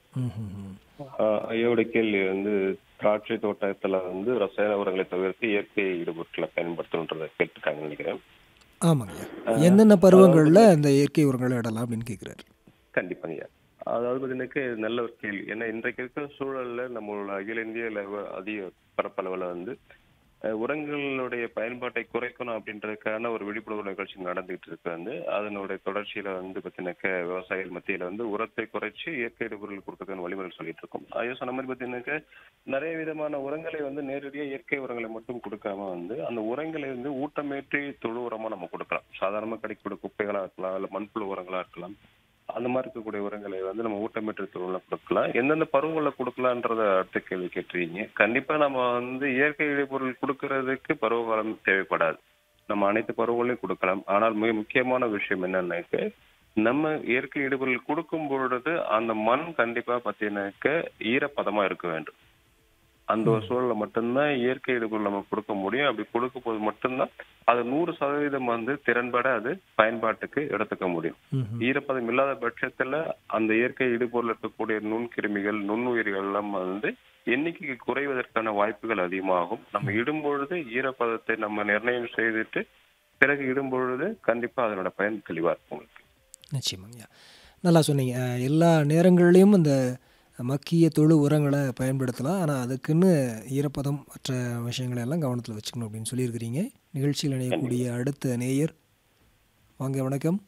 ம்ஹும். ஆஹ் ஐயாவோட கேள்வி வந்து திராட்சை தோட்டத்துல வந்து ரசாயன உரங்களை தவிர்த்து இயற்கை இடுபொருட்களை பயன்படுத்தணுன்றதை கேட்டிருக்காங்கன்னு நினைக்கிறேன் ஆமாங்க என்னென்ன பருவங்கள்ல அந்த இயற்கை உரங்களை இடலாம் அப்படின்னு கேட்குறாரு கண்டிப்பாங்க ஐயா அதாவது பார்த்தீங்கன்னாக்க இது நல்ல ஒரு கேள்வி ஏன்னா இன்றைக்கு இருக்கிற சூழல்ல நம்மளோட அகில இந்திய level அதிக பரப்பளவில் வந்து அஹ், உரங்களுடைய பயன்பாட்டை குறைக்கணும் அப்படின்றதுக்கான ஒரு விழிப்புணர்வு நிகழ்ச்சி நடந்துகிட்டு இருக்கு வந்து அதனுடைய தொடர்ச்சியில வந்து பார்த்தீங்கன்னாக்க விவசாயிகள் மத்தியில வந்து உரத்தை குறைச்சு இயற்கை இடுபொருள் கொடுக்கறதுன்னு வழிமுறை சொல்லிட்டு இருக்கோம் ஐயோ சொன்ன மாதிரி பார்த்தீங்கன்னாக்க நிறைய விதமான உரங்களை வந்து நேரடியாக இயற்கை உரங்களை மட்டும் கொடுக்காம வந்து அந்த உரங்களை வந்து ஊட்டமேற்றி தொழு உரமா நம்ம கொடுக்கலாம் சாதாரணமாக கிடைக்கக்கூடிய குப்பைகளா இருக்கலாம் இல்ல மண்புழு உரங்களா இருக்கலாம் அந்த மாதிரி இருக்கக்கூடிய உரங்களை வந்து நம்ம ஊட்டமேற்று தொழில கொடுக்கலாம் எந்தெந்த பருவங்களில் கொடுக்கலான்றத அடுத்த கேள்வி கேட்டிருக்கீங்க கண்டிப்பா நம்ம வந்து இயற்கை இடைப்பொருள் கொடுக்கறதுக்கு பருவகாலம் தேவைப்படாது நம்ம அனைத்து பருவங்களையும் கொடுக்கலாம் ஆனால் மிக முக்கியமான விஷயம் என்னன்னாக்க நம்ம இயற்கை இடைப்பொருள் கொடுக்கும் பொழுது அந்த மண் கண்டிப்பா பார்த்தீங்கன்னாக்க ஈரப்பதமா இருக்க வேண்டும் அந்த ஒரு சூழல்ல மட்டும்தான் இயற்கை இடுபொருள் நம்ம கொடுக்க முடியும் அப்படி கொடுக்கும் போது மட்டும்தான் அது நூறு சதவீதம் வந்து திறன்பட அது பயன்பாட்டுக்கு எடுத்துக்க முடியும் ம்ஹும். ஈரப்பதம் இல்லாத பட்சத்துல அந்த இயற்கை இடுபொருள் இருக்கக்கூடிய நுண்கிருமிகள் நுண்ணுயிர்கள் எல்லாம் வந்து எண்ணிக்கை குறைவதற்கான வாய்ப்புகள் அதிகமாகும் நம்ம இடும்பொழுது ஈரப்பதத்தை நம்ம நிர்ணயம் செய்துட்டு பிறகு இடும்பொழுது கண்டிப்பா அதனோட பயன் தெளிவா இருக்கும் உங்களுக்கு நிச்சயமாங்கய்யா நல்லா சொன்னீங்க அஹ், எல்லா நேரங்கள்லையும் இந்த மக்கிய தொழு உரங்களை பயன்படுத்தலாம் ஆனால் அதுக்குன்னு ஈரப்பதம் மற்ற விஷயங்களை எல்லாம் கவனத்தில் வச்சுக்கணும் அப்படின்னு சொல்லியிருக்கிறீங்க நிகழ்ச்சியில் இணையக்கூடிய அடுத்த நேயர் வாங்க வணக்கம்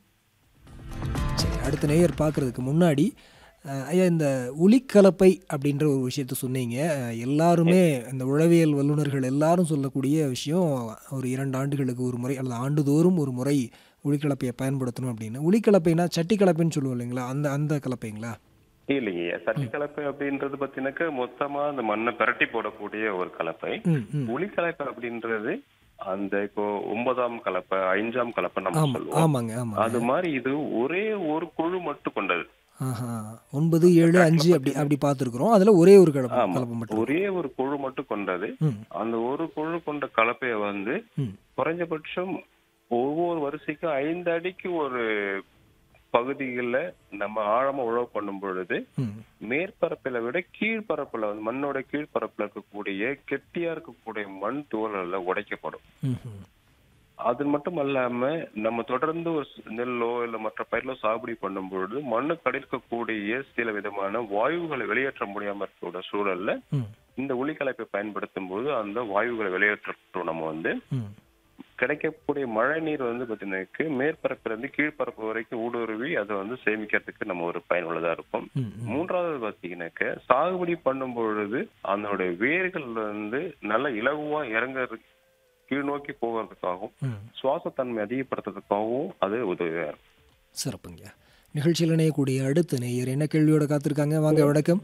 சரி அடுத்த நேயர் பார்க்குறதுக்கு முன்னாடி அஹ், ஐயா இந்த ஒலிக்கலப்பை அப்படின்ற ஒரு விஷயத்த சொன்னீங்க அஹ், எல்லாருமே இந்த உளவியல் வல்லுநர்கள் எல்லாரும் சொல்லக்கூடிய விஷயம் ஒரு இரண்டு ஆண்டுகளுக்கு ஒரு முறை அல்லது ஆண்டுதோறும் ஒரு முறை ஒளிக்கலப்பையை பயன்படுத்தணும் அப்படின்னு ஒளிக்கலப்பைனா சட்டி கலப்பைன்னு சொல்லுவோம் இல்லைங்களா அந்த அந்த கலப்பைங்களா இல்லைங்க சட்டி கலப்பை அப்படின்றது பாத்தீங்கன்னாக்க மொத்தமா அந்த மண்ணை பிரட்டி போடக்கூடிய ஒரு கலப்பை ம் ம் உளி கலப்பை அப்படின்றது அந்த இப்போ ஒன்பதாம் கலப்பை ஐந்தாம் கலப்பை நம்ம ஆமாம் சொல்லுவோம் ஆமாங்க ஆமாங்க அது மாதிரி இது ஒரே ஒரு குழு மட்டும் கொண்டது ஆஹா ஒன்பது ஏழு அஞ்சு அப்படி அப்படி பார்த்துருக்குறோம் அதில் ஒரே ஒரு கலப்பை ஆமா. கலப்பை மட்டும் ஒரே ஒரு குழு மட்டும் கொண்டது ம் அந்த ஒரு குழு கொண்ட கலப்பையை வந்து ம் குறைஞ்சபட்சம் ஒவ்வொரு வரிசைக்கும் ஐந்து அடிக்கு ஒரு பகுதிகளில் நம்ம ஆழமா உழவு பண்ணும் பொழுது ம் மேற்பரப்பில விட கீழ்ப்பரப்புல வந்து மண்ணோட கீழ்ப்பரப்புல இருக்கக்கூடிய கெட்டியா இருக்கக்கூடிய மண் தோலல்ல உடைக்கப்படும் ம் ம் அது மட்டும் அல்லாம நம்ம தொடர்ந்து ஒரு ஸ்- நெல்லோ இல்ல மற்ற பயிர்களோ சாகுபடி பண்ணும் பொழுது மண்ணுக்கு அடிக்கக்கூடிய சில விதமான வாயுகளை வெளியேற்ற முடியாம இருக்கக்கூடிய சூழல்ல ம் இந்த ஒளிக்கலப்பை பயன்படுத்தும் போது அந்த வாயுகளை வெளியேற்றட்டும் நம்ம வந்து ம் கிடைக்கக்கூடிய மழை நீர் வந்து பாத்தீங்கன்னா மேற்பரப்புல இருந்து கீழ்ப்பரப்பு வரைக்கும் ஊடுருவி அதை வந்து சேமிக்கிறதுக்கு நம்ம ஒரு பயனுள்ளதா இருக்கும் ம் ம் மூன்றாவது பாத்தீங்கன்னாக்க சாகுபடி பண்ணும் பொழுது அதனுடைய வேர்கள் வந்து நல்ல இலகுவா இறங்க கீழ் நோக்கி போகிறதுக்காகவும் ம் சுவாசத்தன்மை அதிகப்படுத்துறதுக்காகவும் அது உதவியா இருக்கும் சிறப்புங்க நிகழ்ச்சியில் இணையக்கூடிய அடுத்த நேயர் என்ன கேள்வியோட காத்திருக்காங்க வாங்க வணக்கம்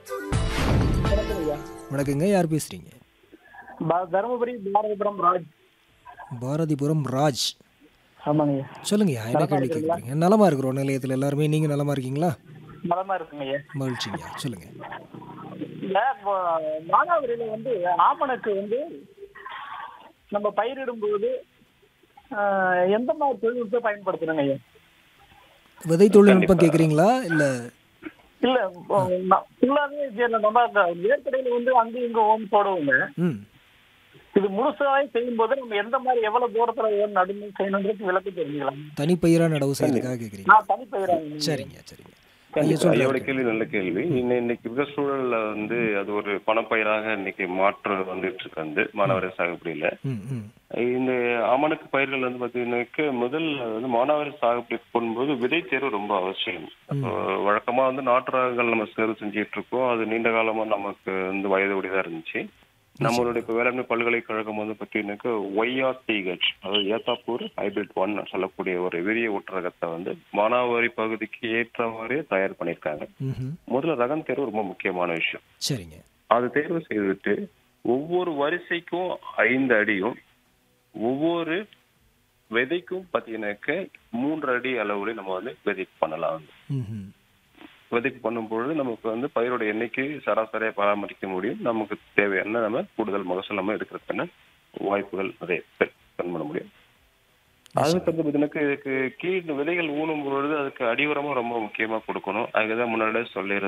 வணக்கங்க யார் பேசுறீங்க ப- தருமபுரி பாரதிபுரம் ராஜ் பாரதிபுரம் ராஜ் ஆமாங்க சொல்லுங்கய்யா என்ன கேள்வி கேட்குறீங்க நலமா இருக்கிறோம் நிலையத்தில் எல்லாருமே நீங்க நலமா இருக்கீங்களா நலமா இருக்குங்க ஐயா மகிழ்ச்சிங்க சொல்லுங்க இல்ல இப்போ மானாவரியில வந்து ஆமணக்கு வந்து நம்ம பயிரிடும்போது ஆஹ், எந்த மாதிரி தொழில்நுட்பம் பயன்படுத்தணுங்க ஐயா விதை தொழில்நுட்பம் கேட்குறீங்களா இல்ல இல்ல ஃபுல்லாவே நம்ம வேர்க்கடையில வந்து அங்க இங்க ஓம் போடுவோங்க ம் இது முழுசாவே செய்யும் போது நம்ம எந்த மாதிரி எவ்வளவு தூரத்துல ஓன் நடுமை செய்யணுன்றது விளக்கு தெரிஞ்சுக்கலாம் தனிப்பயிரா நடவு செய்யறதுக்காக கேட்குறீங்க நான் தனிப்பயிராங்க சரிங்க சரிங்க ஐயா ஐயாவோட சொல்லுங்க கேள்வி நல்ல கேள்வி இன்ன- இன்னைக்கு இருக்கிற சூழல்ல வந்து அது ஒரு பணப்பயிராக இன்னைக்கு மாற்று வந்துட்டு இருக்கு வந்து மாணவர் சாகுபடியில ம் ம் இந்த ஆமணக்கு பயிர்கள் வந்து பாத்தீங்கன்னாக்க முதல்ல வந்து மானாவாரி சாகுபடி பண்ணும்போது விதை தேர்வு ரொம்ப அவசியம் அப்போ வழக்கமா வந்து நாட்டு ரகங்கள் நம்ம தேர்வு செஞ்சுட்டு இருக்கோம் அது நீண்ட காலமா நமக்கு வந்து வயது உடையதா இருந்துச்சு நம்மளுடைய இப்ப வேளாண்மை பல்கலைக்கழகம் வந்து பாத்தீங்கன்னாக்க ஒய்ஆர்டிஹெச் அதாவது ஏத்தாப்பூர் ஹைபிரிட் ஒன் சொல்லக்கூடிய ஒரு விரிய ஊட்டரகத்தை வந்து மானாவாரி பகுதிக்கு ஏற்றவாறே தயார் பண்ணியிருக்காங்க ம் முதல்ல ரகம் தேர்வு ரொம்ப முக்கியமான விஷயம் சரிங்க அது தேர்வு செய்துட்டு ஒவ்வொரு வரிசைக்கும் ஐந்து அடியும் ஒவ்வொரு விதைக்கும் பாத்தீங்கன்னாக்க மூன்று அடி அளவுல நம்ம வந்து விதைப்பு பண்ணலாம் வந்து. ம் ம் விதைப்பு பண்ணும்பொழுது நமக்கு வந்து பயிரோட எண்ணிக்கை சராசரியா பராமரிக்க முடியும் நமக்கு தேவையான நம்ம கூடுதல் மகசூல் நம்ம எடுக்கிறதுக்கான வாய்ப்புகள் நிறைய பெ- பெண் பண்ண முடியும் அதுக்கு வந்து பாத்தீங்கன்னாக்க இதுக்கு கீழ் விதைகள் ஊனும் பொழுது அதுக்கு அடியுரமும் ரொம்ப முக்கியமா கொடுக்கணும் அதுக்குதான் முன்னாடியே சொல்லி